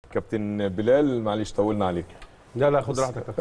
كابتن بلال معلش طولنا عليك لا لا خد راحتك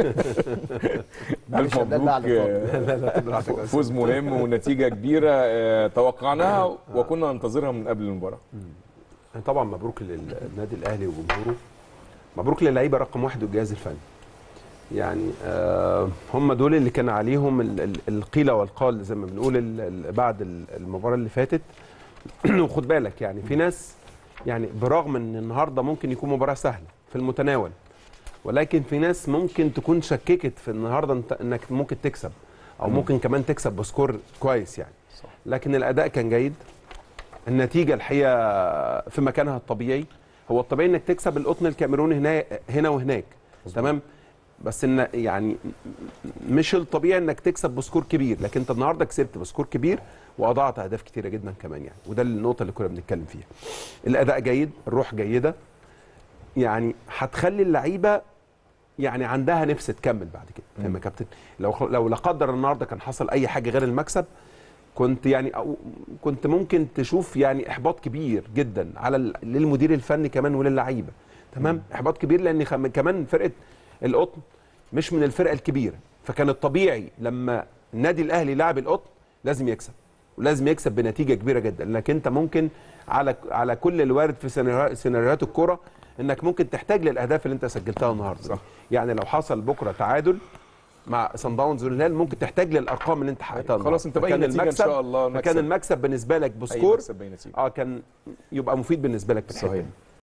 الف معلش يا بلال بقى مبروك على الفاضي. آه، لا لا خد راحتك بس. فوز مهم ونتيجه كبيره آه، توقعناها وكنا ننتظرها من قبل المباراه طبعا مبروك للنادي الاهلي وجمهوره مبروك للعيبه رقم واحد والجهاز الفني يعني آه هم دول اللي كان عليهم ال- ال- القيل والقال زي ما بنقول ال- ال- بعد ال- المباراه اللي فاتت وخد بالك يعني في ناس يعني برغم ان النهارده ممكن يكون مباراه سهله في المتناول ولكن في ناس ممكن تكون شككت في النهارده انت انك ممكن تكسب او ممكن كمان تكسب بسكور كويس يعني صح. لكن الاداء كان جيد النتيجه الحقيقه في مكانها الطبيعي هو الطبيعي انك تكسب القطن الكاميروني هنا هنا وهناك تمام بس ان يعني مش الطبيعي انك تكسب بسكور كبير لكن انت النهارده كسبت بسكور كبير واضعت اهداف كتيره جدا كمان يعني وده النقطه اللي كنا بنتكلم فيها الاداء جيد الروح جيده يعني هتخلي اللعيبه يعني عندها نفس تكمل بعد كده فاهم يا كابتن لو لو لا قدر النهارده كان حصل اي حاجه غير المكسب كنت يعني أو كنت ممكن تشوف يعني احباط كبير جدا على ال- للمدير الفني كمان وللعيبه تمام احباط كبير لان خم- كمان فرقه القطن مش من الفرقه الكبيره فكان الطبيعي لما النادي الاهلي لعب القطن لازم يكسب ولازم يكسب بنتيجه كبيره جدا لانك انت ممكن على على كل الوارد في سيناريو- سيناريوهات الكره انك ممكن تحتاج للاهداف اللي انت سجلتها النهارده صح. يعني لو حصل بكره تعادل مع صن داونز والهلال ممكن تحتاج للارقام اللي انت حققتها خلاص انت النهاردة. باقي فكان نتيجه ان شاء المكسب الله فكان مكسب. المكسب بالنسبه لك اي بسكور مكسب باقي نتيجه اه كان يبقى مفيد بالنسبه لك في الحتة صحيح دي.